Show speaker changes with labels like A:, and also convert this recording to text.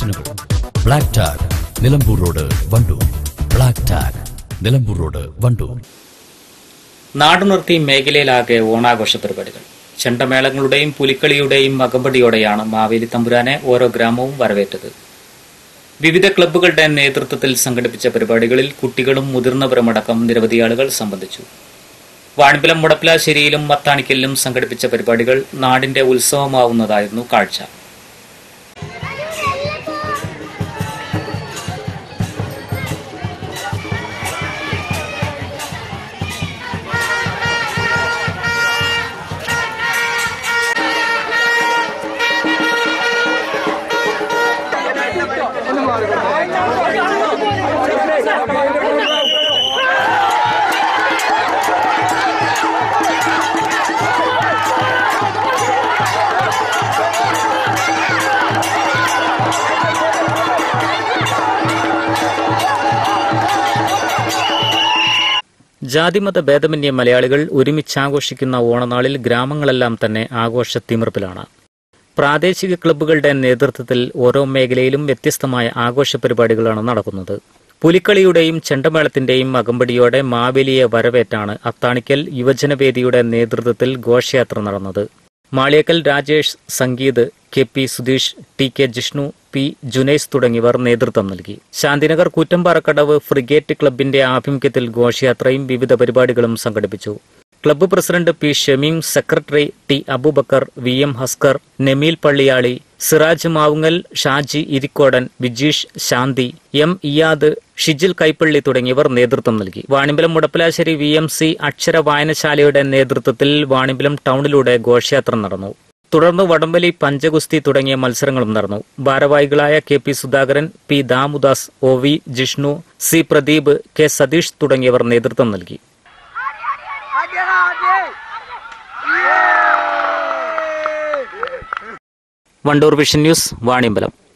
A: കളക്ഷനുകൾ black tag Nilambur road Wandoor black tag Nilambur road Wandoor
B: നാടുനിർത്തി മേഖലയിലാകെ ഓണാഘോഷ പരിപാടികൾ ചെണ്ടമേളങ്ങളുടെയും പുലിക്കളിയുടെയും അകമ്പടിയോടെയാണ് മാവേലി തമ്പുരാനെ ഓരോ ഗ്രാമവും വരവേറ്റത് വിവിധ ക്ലബ്ബുകളുടെ നേതൃത്വത്തിൽ സംഘടിപ്പിച്ച പരിപാടികളിൽ കുട്ടികളും മുതിർന്നവരുമടക്കം നിരവധി ആളുകൾ സംബന്ധിച്ചു വാണിമ്പലം മുടപ്പിലാശ്ശേരിയിലും മത്താണിക്കലിലും സംഘടിപ്പിച്ച പരിപാടികൾ നാടിന്റെ ഉത്സവമാവുന്നതായിരുന്നു കാഴ്ച ജാതിമത ഭേദമന്യേ മലയാളികൾ ഒരുമിച്ചാഘോഷിക്കുന്ന ഓണനാളിൽ ഗ്രാമങ്ങളെല്ലാം തന്നെ ആഘോഷ തിമിർപ്പിലാണ് പ്രാദേശിക ക്ലബ്ബുകളുടെ നേതൃത്വത്തിൽ ഓരോ മേഖലയിലും വ്യത്യസ്തമായ ആഘോഷ പരിപാടികളാണ് നടക്കുന്നത് പുലിക്കളിയുടെയും ചെണ്ടമേളത്തിന്റെയും അകമ്പടിയോടെ മാവേലിയെ വരവേറ്റാണ് അത്താണിക്കൽ യുവജനവേദിയുടെ നേതൃത്വത്തിൽ ഘോഷയാത്ര നടന്നത് Maliyakkal Rajesh Sangeeth K P Sudheesh T K Jishnu P Junais തുടങ്ങിയവർ നേതൃത്വം നൽകി ശാന്തിനഗർ കൂറ്റമ്പാറക്കടവ് ഫ്രിഗേറ്റ് ക്ലബിന്റെ ആഭിമുഖ്യത്തിൽ ഘോഷയാത്രയും വിവിധ പരിപാടികളും സംഘടിപ്പിച്ചു club president P Shameem secretary T Abubakar V M Haskar Nameel Palliyali Siraj Mavungal Shaji Irikkodan Vijeesh Shanthi M Iyad Shijil Kaippalli തുടങ്ങിയവർ നേതൃത്വം നൽകി Vanimbalam Mudappalassery V M C Akshara വായനശാലയുടെ നേതൃത്വത്തിൽ വാണിമ്പലം ടൗണിലൂടെ ഘോഷയാത്ര നടന്നു തുടർന്ന് വടംവലി പഞ്ചഗുസ്തി തുടങ്ങിയ മത്സരങ്ങളും നടന്നു ഭാരവാഹികളായ K P Sudhakaran P Damudas O V Jishnu C Pradeep K Satheesh തുടങ്ങിയവർ നേതൃത്വം നൽകി വണ്ടൂർ വിഷൻ ന്യൂസ് വാണിയമ്പലം